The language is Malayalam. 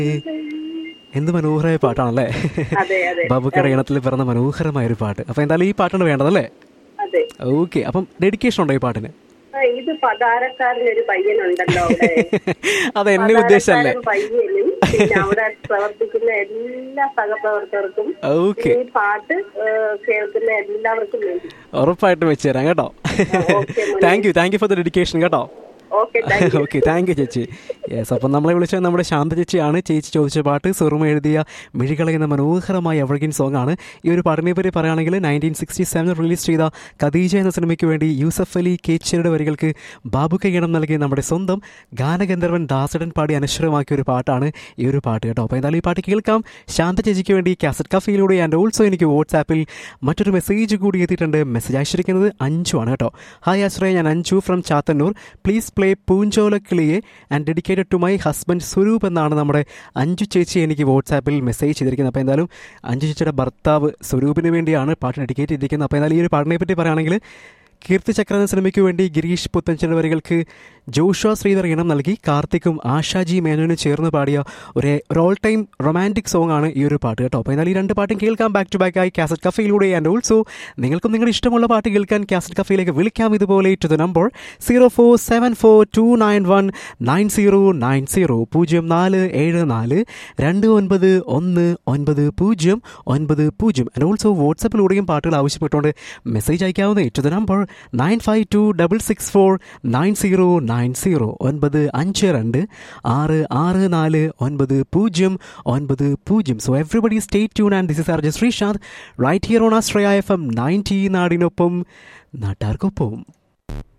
എന്ത് മനോഹരമായ പാട്ടാണല്ലേ അതെ അതെ ബാബുക്കയുടെ ഇണത്തിൽ പിറന്ന മനോഹരമായ ഒരു പാട്ട് അപ്പൊ എന്തായാലും ഈ പാട്ടാണ് വേണ്ടതല്ലേ അതെ ഓക്കെ അപ്പം ഡെഡിക്കേഷൻ ഉണ്ടോ ഈ പാട്ടിന് ആ, ഇത് പതാരക്കാരനൊരു പയ്യനുണ്ടല്ലോ അവിടെ അത് എന്നെ ഉദ്ദേശമല്ലേ പതാരക്കാരൻ പയ്യനും പിന്നെ അവിടെ പ്രവർത്തിക്കുന്ന എല്ലാ സഹപ്രവർത്തകർക്കും ഓക്കെ ഈ പാട്ട് ഏ, കേൾക്കുന്ന എല്ലാവർക്കും വേണ്ടി ഉറപ്പായിട്ടും വെച്ച് തരാം കേട്ടോ okay thank you thank you for the dedication കേട്ടോ okay thank you okay thank you ചേച്ചി യെസ് അപ്പം നമ്മളെ വിളിച്ചത് നമ്മുടെ ശാന്ത ചേച്ചിയാണ് ചേച്ചി ചോദിച്ച പാട്ട് സുറുമ എഴുതിയ മിഴികളെ എന്ന മനോഹരമായ എവർഗിൻ സോങ് ആണ് ഈ ഒരു പാട്ടിനെ പറ്റി പറയുകയാണെങ്കിൽ നയൻറ്റീൻ സിക്സ്റ്റി സെവനിൽ റിലീസ് ചെയ്ത ഖദീജ എന്ന സിനിമയ്ക്ക് വേണ്ടി യൂസഫ് അലി കേച്ചിയുടെ വരികൾക്ക് ബാബുക്ക ഈണം നൽകിയ നമ്മുടെ സ്വന്തം ഗാനഗന്ധർവൻ ദാസടൻ പാടി അനശ്വരമാക്കിയ ഒരു പാട്ടാണ് ഈ ഒരു പാട്ട് കേട്ടോ അപ്പോൾ എന്തായാലും ഈ പാട്ട് കേൾക്കാം ശാന്ത ചേച്ചിക്ക് വേണ്ടി കാസറ്റ് കഫയിലൂടെ ആൻഡ് ഓൾസോ എനിക്ക് വാട്സാപ്പിൽ മറ്റൊരു മെസ്സേജ് കൂടി എത്തിയിട്ടുണ്ട് മെസ്സേജ് അയച്ചിരിക്കുന്നത് അഞ്ചു ആണ് കേട്ടോ ഹായ് ആശ്രയ ഞാൻ Anju from Chathannoor please play പൂഞ്ചോല കിളിയെ and dedicated to my husband Swaroop എന്നാണ് നമ്മുടെ അഞ്ചു ചേച്ചി എനിക്ക് വാട്സാപ്പിൽ മെസ്സേജ് ചെയ്തിരിക്കുന്നത് അപ്പോൾ എന്തായാലും അഞ്ചു ചേച്ചിയുടെ ഭർത്താവ് സ്വരൂപിന് വേണ്ടിയാണ് പാട്ട് ഡെഡിക്കേറ്റ് ചെയ്തിരിക്കുന്നത് അപ്പോൾ എന്തായാലും ഈ ഒരു പാട്ടിനെ പറ്റി പറയുകയാണെങ്കിൽ കീർത്തി ചക്ര എന്ന സിനിമയ്ക്ക് വേണ്ടി ഗിരീഷ് പുത്തഞ്ചന്റെ വരികൾക്ക് ജോഷ ശ്രീധർ ഇണം നൽകി കാർത്തിക്കും ആശാജി മേനോനും ചേർന്ന് പാടിയ ഒരു ഒരു ഓൾ ടൈം റൊമാൻറ്റിക് സോങ് ആണ് ഈ ഒരു പാട്ട് കേട്ടോ അപ്പോൾ എന്നാൽ ഈ രണ്ട് പാട്ടും കേൾക്കാം ബാക്ക് ടു ബാക്ക് ആയി കാസറ്റ് കഫയിലൂടെ ആൻഡ് ഓൾസോ നിങ്ങൾക്കും നിങ്ങളുടെ ഇഷ്ടമുള്ള പാട്ട് കേൾക്കാൻ കാസറ്റ് കഫയിലേക്ക് വിളിക്കാം ഇതുപോലെ to the number zero four seven four two nine one nine zero nine zero പൂജ്യം നാല് ഏഴ് നാല് രണ്ട് ഒൻപത് ഒന്ന് ഒൻപത് പൂജ്യം ഒൻപത് പൂജ്യം ആൻഡ് ഓൾസോ വാട്സപ്പിലൂടെയും പാട്ടുകൾ ആവശ്യപ്പെട്ടുകൊണ്ട് മെസ്സേജ് അയക്കാവുന്ന to the number nine five two double six four nine zero nine zero ഒൻപത് അഞ്ച് രണ്ട് ആറ് ആറ് നാല് ഒൻപത് പൂജ്യം ഒൻപത് പൂജ്യം so everybody stay tune and this is R J Sreesanth right here on ആസ്ട്രയ എഫ് എം നയൻറ്റി നാടിനൊപ്പം നാട്ടാർക്കൊപ്പം